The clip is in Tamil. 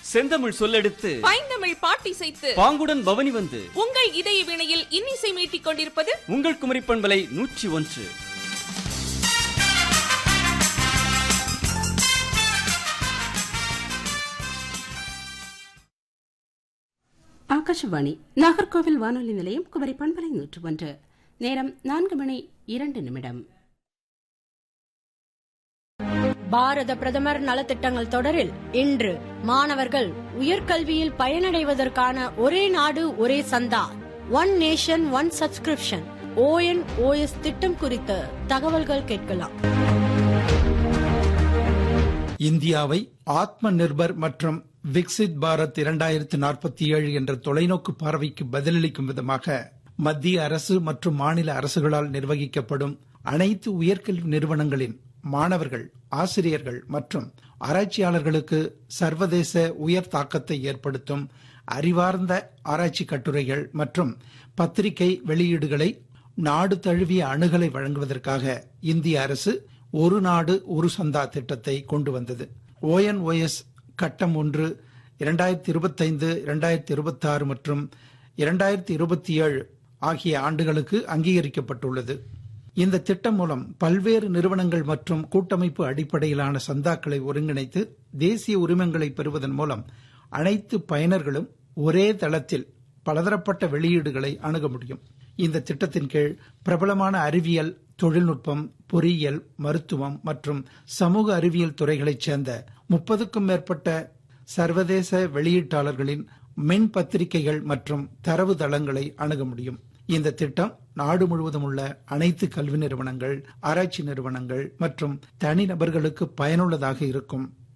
செந்தமிழ் சொல்லெடுத்து பைந்தமிழ் பாட்டிசைத்து பாங்குடன் பவனி வந்து உங்கள் இதய வினையில் இன்னிசை மீட்டிக் கொண்டிருப்பது உங்கள் குமரி பண்பலை நூற்றி ஒன்று ஆகாஷவாணி நாகர்கோவில் வானொலி நிலையம் குமரி பண்பலை நூற்று ஒன்று நேரம் நான்கு மணி இரண்டு நிமிடம் பாரத பிரதமர் நலத்திட்டங்கள் தொடரில் இன்று மாணவர்கள் உயர்கல்வியில் பயனடைவதற்கான ஒரே நாடு ஒரே சந்தா one nation one subscription O N O S திட்டம் குறித்த தகவல்கள் கேட்கலாம் இந்தியாவை ஆத்ம நிர்பர் மற்றும் விக்சித் பாரத் இரண்டாயிரத்து நாற்பத்தி ஏழு என்ற தொலைநோக்கு பார்வைக்கு பதிலளிக்கும் விதமாக மத்திய அரசு மற்றும் மாநில அரசுகளால் நிர்வகிக்கப்படும் அனைத்து உயர்கல்வி நிறுவனங்களின் மாணவர்கள் ஆசிரியர்கள் மற்றும் ஆராய்ச்சியாளர்களுக்கு சர்வதேச உயர் தாக்கத்தை ஏற்படுத்தும் அறிவார்ந்த ஆராய்ச்சி கட்டுரைகள் மற்றும் பத்திரிகை வெளியீடுகளை நாடு தழுவிய அணுகலை வழங்குவதற்காக இந்திய அரசு ஒரு நாடு ஒரு சந்தா திட்டத்தை கொண்டு வந்தது ஓஎன்ஓஎஸ் கட்டம் ஒன்று இரண்டாயிரத்தி இருபத்தைந்து இரண்டாயிரத்தி இருபத்தி ஆறு மற்றும் இரண்டாயிரத்தி இருபத்தி ஏழு ஆகிய ஆண்டுகளுக்கு அங்கீகரிக்கப்பட்டுள்ளது இந்த திட்டம் மூலம் பல்வேறு நிறுவனங்கள் மற்றும் கூட்டமைப்பு அடிப்படையிலான சந்தாக்களை ஒருங்கிணைத்து தேசிய உரிமங்களை பெறுவதன் மூலம் அனைத்து பயனர்களும் ஒரே தளத்தில் பலதரப்பட்ட வெளியீடுகளை அணுக முடியும் இந்த திட்டத்தின் கீழ் பிரபலமான அறிவியல் தொழில்நுட்பம் பொறியியல் மருத்துவம் மற்றும் சமூக அறிவியல் துறைகளைச் சேர்ந்த முப்பதுக்கும் மேற்பட்ட சர்வதேச வெளியீட்டாளர்களின் மின் பத்திரிகைகள் மற்றும் தரவு தளங்களை அணுக முடியும் இந்த திட்டம் நாடு முழுவதும் உள்ள அனைத்து கல்வி நிறுவனங்கள் ஆராய்ச்சி நிறுவனங்கள் மற்றும் தனிநபர்களுக்கு பயனுள்ளதாக இருக்கும்